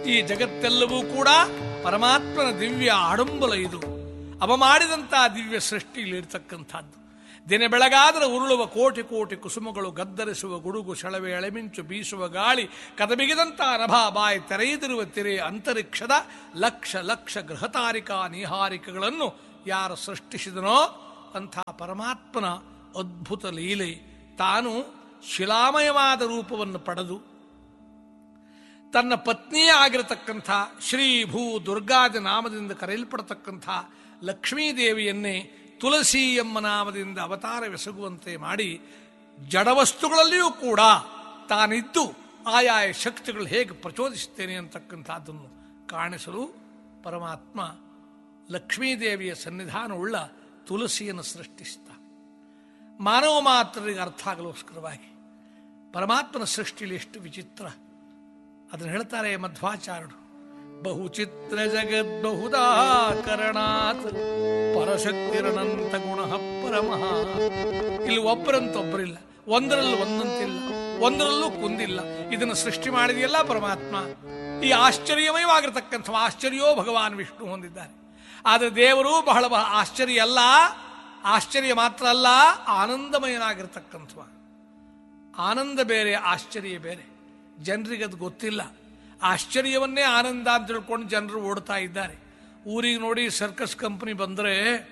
ಈ ಜಗತ್ತೆಲ್ಲವೂ ಕೂಡ ಪರಮಾತ್ಮನ ದಿವ್ಯ ಆಡಂಬಲ ಇದು ಅವ ಮಾಡಿದಂತಹ ದಿವ್ಯ ಸೃಷ್ಟಿಯಲ್ಲಿರ್ತಕ್ಕಂಥದ್ದು ದಿನ ಬೆಳಗಾದರೆ ಉರುಳುವ ಕೋಟಿ ಕೋಟಿ ಕುಸುಮಗಳು ಗದ್ದರಿಸುವ ಗುಡುಗು ಸೆಳವೆ ಎಳೆಮಿಂಚು ಬೀಸುವ ಗಾಳಿ ಕದಬಿಗಿದಂಥ ನಭ ಬಾಯಿ ತೆರೆಯದಿರುವ ತೆರೆ ಅಂತರಿಕ್ಷದ ಲಕ್ಷ ಲಕ್ಷ ಗೃಹತಾರಿಕಾ ನೀಹಾರಿಕೆಗಳನ್ನು ಯಾರು ಸೃಷ್ಟಿಸಿದನೋ ಅಂಥ ಪರಮಾತ್ಮನ ಅದ್ಭುತ ಲೀಲೆ ತಾನು ಶಿಲಾಮಯವಾದ ರೂಪವನ್ನು ಪಡೆದು ತನ್ನ ಪತ್ನಿಯೇ ಆಗಿರತಕ್ಕಂಥ ಶ್ರೀ ಭೂ ದುರ್ಗಾದ ನಾಮದಿಂದ ಕರೆಯಲ್ಪಡತಕ್ಕಂಥ ಲಕ್ಷ್ಮೀದೇವಿಯನ್ನೇ ತುಳಸಿ ಎಂಬ ನಾಮದಿಂದ ಅವತಾರವೆಸಗುವಂತೆ ಮಾಡಿ ಜಡವಸ್ತುಗಳಲ್ಲಿಯೂ ಕೂಡ ತಾನಿದ್ದು ಆಯಾಯ ಶಕ್ತಿಗಳು ಹೇಗೆ ಪ್ರಚೋದಿಸುತ್ತೇನೆ ಅಂತಕ್ಕಂಥದ್ದನ್ನು ಕಾಣಿಸಲು ಪರಮಾತ್ಮ ಲಕ್ಷ್ಮೀದೇವಿಯ ಸನ್ನಿಧಾನವುಳ್ಳ ತುಳಸಿಯನ್ನು ಸೃಷ್ಟಿಸಿದ ಮಾನವ ಮಾತ್ರರಿಗೆ ಅರ್ಥ ಆಗಲೋಸ್ಕರವಾಗಿ ಪರಮಾತ್ಮನ ಸೃಷ್ಟಿಯಲ್ಲಿ ಎಷ್ಟು ವಿಚಿತ್ರ ಅದನ್ನು ಹೇಳ್ತಾರೆ ಮಧ್ವಾಚಾರ್ಯರು ಬಹುಚಿತ್ರ ಜಗದ್ ಬಹುದಾಕರಣಾತ್ ಪರಶಕ್ತಿರನಂತ ಗುಣ ಪರಮಃ ಇಲ್ಲಿ ಒಬ್ಬರಂತೊಬ್ಬರಿಲ್ಲ ಒಂದರಲ್ಲೂ ಒಂದಂತಿಲ್ಲ ಒಂದರಲ್ಲೂ ಕುಂದಿಲ್ಲ ಇದನ್ನು ಸೃಷ್ಟಿ ಮಾಡಿದೆಯಲ್ಲ ಪರಮಾತ್ಮ ಈ ಆಶ್ಚರ್ಯಮಯವಾಗಿರತಕ್ಕಂಥ ಆಶ್ಚರ್ಯೋ ಭಗವಾನ್ ವಿಷ್ಣು ಹೊಂದಿದ್ದಾರೆ ಆದರೆ ದೇವರು ಬಹಳ ಬಹ- ಆಶ್ಚರ್ಯ ಅಲ್ಲ ಆಶ್ಚರ್ಯ ಮಾತ್ರ ಅಲ್ಲ ಆನಂದಮಯನಾಗಿರ್ತಕ್ಕಂಥ ಆನಂದ ಬೇರೆ ಆಶ್ಚರ್ಯ ಬೇರೆ ಜನರಿಗೆ ಅದು ಗೊತ್ತಿಲ್ಲ ಆಶ್ಚರ್ಯವನ್ನೇ ಆನಂದ ಅಂತ ತಿಳ್ಕೊಂಡು ಜನರು ಓಡ್ತಾ ಇದ್ದಾರೆ ಊರಿಗೆ ನೋಡಿ ಸರ್ಕಸ್ ಕಂಪನಿ ಬಂದರೆ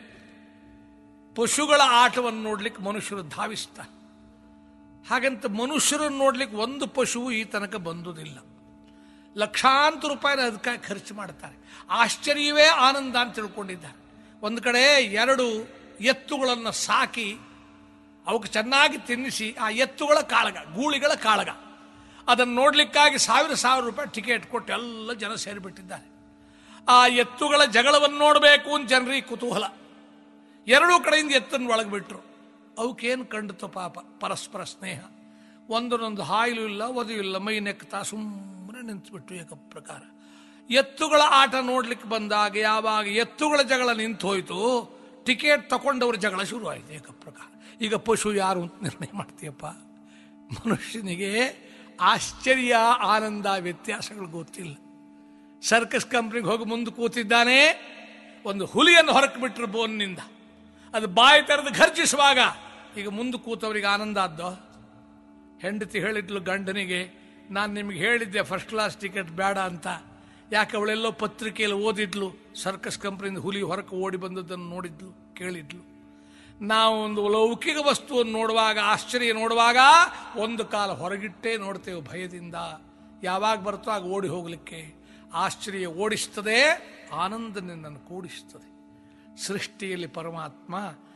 ಪಶುಗಳ ಆಟವನ್ನು ನೋಡ್ಲಿಕ್ಕೆ ಮನುಷ್ಯರು ಧಾವಿಸ್ತಾರೆ ಹಾಗಂತ ಮನುಷ್ಯರನ್ನು ನೋಡ್ಲಿಕ್ಕೆ ಒಂದು ಪಶುವು ಈ ತನಕ ಬಂದುದಿಲ್ಲ ಲಕ್ಷಾಂತರ ರೂಪಾಯಿನ ಅದಕ್ಕಾಗಿ ಖರ್ಚು ಮಾಡ್ತಾರೆ ಆಶ್ಚರ್ಯವೇ ಆನಂದ ಅಂತ ತಿಳ್ಕೊಂಡಿದ್ದಾರೆ ಒಂದು ಕಡೆ ಎರಡು ಎತ್ತುಗಳನ್ನು ಸಾಕಿ ಅವಕ್ಕೆ ಚೆನ್ನಾಗಿ ತಿನ್ನಿಸಿ ಆ ಎತ್ತುಗಳ ಕಾಳಗ ಗೂಳಿಗಳ ಕಾಳಗ ಅದನ್ನು ನೋಡ್ಲಿಕ್ಕಾಗಿ ಸಾವಿರ ಸಾವಿರ ರೂಪಾಯಿ ಟಿಕೆಟ್ ಕೊಟ್ಟು ಎಲ್ಲ ಜನ ಸೇರಿಬಿಟ್ಟಿದ್ದಾರೆ ಆ ಎತ್ತುಗಳ ಜಗಳವನ್ನು ನೋಡಬೇಕು ಅಂತ ಜನರಿಗೆ ಕುತೂಹಲ ಎರಡೂ ಕಡೆಯಿಂದ ಎತ್ತನ್ನು ಒಳಗೆ ಬಿಟ್ರು ಅವಕ್ಕೇನು ಕಂಡಿತು ಪಾಪ ಪರಸ್ಪರ ಸ್ನೇಹ ಒಂದೊಂದೊಂದು ಹಾಯಿಲು ಇಲ್ಲ ಒದು ಇಲ್ಲ ಮೈ ನೆಕ್ತಾ ಸುಮ್ಮನೆ ನಿಂತುಬಿಟ್ಟು ಏಕ ಪ್ರಕಾರ ಎತ್ತುಗಳ ಆಟ ನೋಡ್ಲಿಕ್ಕೆ ಬಂದಾಗ ಯಾವಾಗ ಎತ್ತುಗಳ ಜಗಳ ನಿಂತು ಹೋಯ್ತು ಟಿಕೆಟ್ ತಗೊಂಡವ್ರ ಜಗಳ ಶುರುವಾಯಿತು ಏಕ ಪ್ರಕಾರ ಈಗ ಪಶು ಯಾರು ಅಂತ ನಿರ್ಣಯ ಮಾಡ್ತೀಯಪ್ಪ ಮನುಷ್ಯನಿಗೆ ಆಶ್ಚರ್ಯ ಆನಂದ ವ್ಯತ್ಯಾಸಗಳು ಗೊತ್ತಿಲ್ಲ ಸರ್ಕಸ್ ಕಂಪ್ನಿಗೆ ಹೋಗಿ ಮುಂದೆ ಕೂತಿದ್ದಾನೆ ಒಂದು ಹುಲಿಯನ್ನು ಹೊರಕ್ಕೆ ಬಿಟ್ಟರು ಬೋನ್ನಿಂದ ಅದು ಬಾಯಿ ತೆರೆದು ಘರ್ಜಿಸುವಾಗ ಈಗ ಮುಂದೆ ಕೂತವರಿಗೆ ಆನಂದ ಆದ್ದೋ ಹೆಂಡತಿ ಹೇಳಿದ್ಲು ಗಂಡನಿಗೆ ನಾನು ನಿಮ್ಗೆ ಹೇಳಿದ್ದೆ ಫಸ್ಟ್ ಕ್ಲಾಸ್ ಟಿಕೆಟ್ ಬೇಡ ಅಂತ ಯಾಕೆ ಅವಳೆಲ್ಲೋ ಪತ್ರಿಕೆಯಲ್ಲಿ ಓದಿದ್ಲು ಸರ್ಕಸ್ ಕಂಪ್ನಿಯಿಂದ ಹುಲಿ ಹೊರಕ್ಕೆ ಓಡಿ ಬಂದದ್ದನ್ನು ನೋಡಿದ್ಲು ಕೇಳಿದ್ಲು ನಾವು ಒಂದು ಲೌಕಿಕ ವಸ್ತುವನ್ನು ನೋಡುವಾಗ ಆಶ್ಚರ್ಯ ನೋಡುವಾಗ ಒಂದು ಕಾಲ ಹೊರಗಿಟ್ಟೇ ನೋಡ್ತೇವೆ ಭಯದಿಂದ ಯಾವಾಗ ಬರ್ತೋ ಆಗ ಓಡಿ ಹೋಗಲಿಕ್ಕೆ ಆಶ್ಚರ್ಯ ಓಡಿಸ್ತದೆ ಆನಂದ ನಿನ್ನನ್ನು ಕೂಡಿಸ್ತದೆ ಸೃಷ್ಟಿಯಲ್ಲಿ ಪರಮಾತ್ಮ